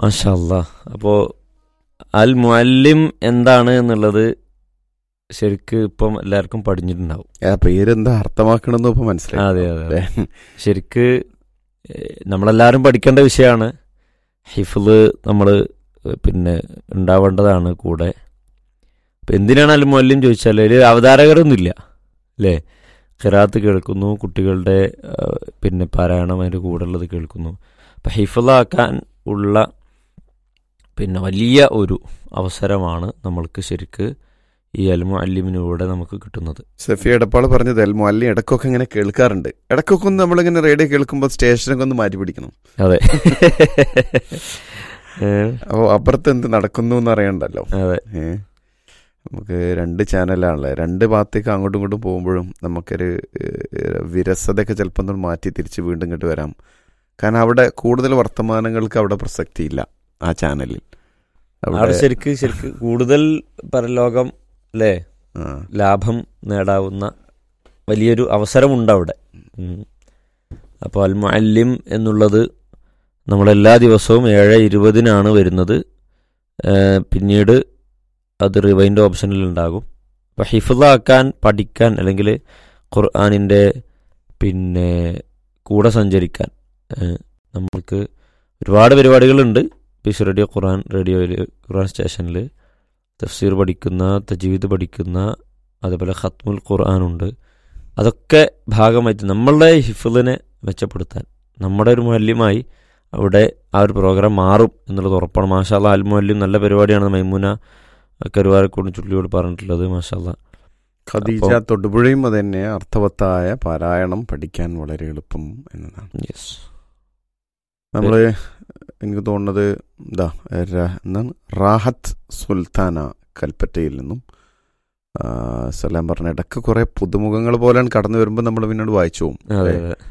മാഷല്ല അപ്പോൾ അൽ മുഅല്ലിം എന്താണ് എന്നുള്ളത് ശരിക്ക് ഇപ്പം എല്ലാവർക്കും പഠിഞ്ഞിട്ടുണ്ടാവും ആ പേരെന്താ അർത്ഥമാക്കണമെന്ന് ഇപ്പൊ മനസ്സിലായി അതെ അതെ അതെ ശരിക്ക് ഏഹ്, നമ്മളെല്ലാവരും പഠിക്കേണ്ട വിഷയമാണ് ഹിഫിള് നമ്മൾ പിന്നെ ഉണ്ടാവേണ്ടതാണ് കൂടെ അപ്പം എന്തിനാണ് അൽ മുഅല്ലിം ചോദിച്ചാൽ ഒരു അവതാരകരൊന്നുമില്ല അല്ലേ ഖിറാത്ത് കേൾക്കുന്നു കുട്ടികളുടെ ആ, പിന്നെ പാരായണം അതിൻ്റെ കൂടെ ഉള്ളത് കേൾക്കുന്നു അപ്പം ഹിഫിളാക്കാൻ ഉള്ള പിന്നെ വലിയ ഒരു അവസരമാണ് നമ്മൾക്ക് ശരിക്ക് ഈ അൽ മുഅല്ലിമിലൂടെ നമുക്ക് കിട്ടുന്നത് സഫി എടപ്പാൾ പറഞ്ഞത് എൽ മുഅല്ലി ഇടക്കൊക്കെ ഇങ്ങനെ കേൾക്കാറുണ്ട് ഇടക്കൊക്കെ ഒന്ന് നമ്മളിങ്ങനെ റേഡിയോ കേൾക്കുമ്പോൾ സ്റ്റേഷനൊക്കെ ഒന്ന് മാറ്റി പിടിക്കണം അതെ ഏഹ്, അപ്പോൾ അപ്പുറത്ത് എന്ത് നടക്കുന്നു എന്ന് അറിയണ്ടല്ലോ അതെ ഏ നമുക്ക് രണ്ട് ചാനലാണല്ലേ രണ്ട് ഭാഗത്തേക്ക് അങ്ങോട്ടും ഇങ്ങോട്ടും പോകുമ്പോഴും നമുക്കൊരു ഏഹ്, വിരസതയൊക്കെ ചിലപ്പോൾ ഒന്ന് മാറ്റി തിരിച്ച് വീണ്ടും ഇങ്ങോട്ട് വരാം കാരണം അവിടെ കൂടുതൽ വർത്തമാനങ്ങൾക്ക് അവിടെ പ്രസക്തിയില്ല ആ ചാനലിൽ അവിടെ ശരിക്ക് ശരിക്ക് കൂടുതൽ പരലോകം അല്ലേ ആ, ലാഭം നേടാവുന്ന വലിയൊരു അവസരമുണ്ട് അവിടെ ഉം. അപ്പോൾ അൽ മുഅല്ലിം എന്നുള്ളത് നമ്മളെല്ലാ ദിവസവും ഏഴ് ഇരുപതിനാണ് വരുന്നത് ഏഹ് പിന്നീട് അത് റിവൈൻഡ് ഓപ്ഷനിൽ ഉണ്ടാകും അപ്പോൾ ഹിഫിളാക്കാൻ പഠിക്കാൻ അല്ലെങ്കിൽ ഖുർആാനിൻ്റെ പിന്നെ കൂടെ സഞ്ചരിക്കാൻ ഏഹ് നമ്മൾക്ക് ഒരുപാട് പരിപാടികളുണ്ട് പീസ് റേഡിയോ ഖുർആൻ റേഡിയോയിൽ ഖുർആൻ സ്റ്റേഷനിൽ തഫ്സീർ പഠിക്കുന്ന തജീദ് പഠിക്കുന്ന അതേപോലെ ഖത്മുൽ ഖുർആാനുണ്ട് അതൊക്കെ ഭാഗമായിട്ട് നമ്മളുടെ ഹിഫിളിനെ മെച്ചപ്പെടുത്താൻ നമ്മുടെ ഒരു മൂല്യമായി അവിടെ ആ ഒരു പ്രോഗ്രാം മാറും എന്നുള്ളത് ഉറപ്പാണ് മാഷാല്ല അൽ മുല്യം നല്ല പരിപാടിയാണ് മൈമുന കരുവാരക്കൂട് ചുള്ളിയോട് പറഞ്ഞിട്ടുള്ളത് മാഷാല്ല ഖദീജ അപ്പോൾ- തൊടുപുഴയും അത് തന്നെ അർത്ഥവത്തായ പാരായണം പഠിക്കാൻ വളരെ എളുപ്പം എന്നതാണ് യെസ് നമ്മൾ എനിക്ക് തോന്നുന്നത് എന്താ ര- എന്താണ് റാഹത്ത് സുൽത്താന കൽപ്പറ്റയിൽ നിന്നും ആ, സലാം പറഞ്ഞ ഇടയ്ക്ക് കുറെ പുതുമുഖങ്ങൾ പോലെയാണ് കടന്നു വരുമ്പോൾ നമ്മൾ പിന്നീട് വായിച്ചു പോകും അതെ അല്ലേ? അതെ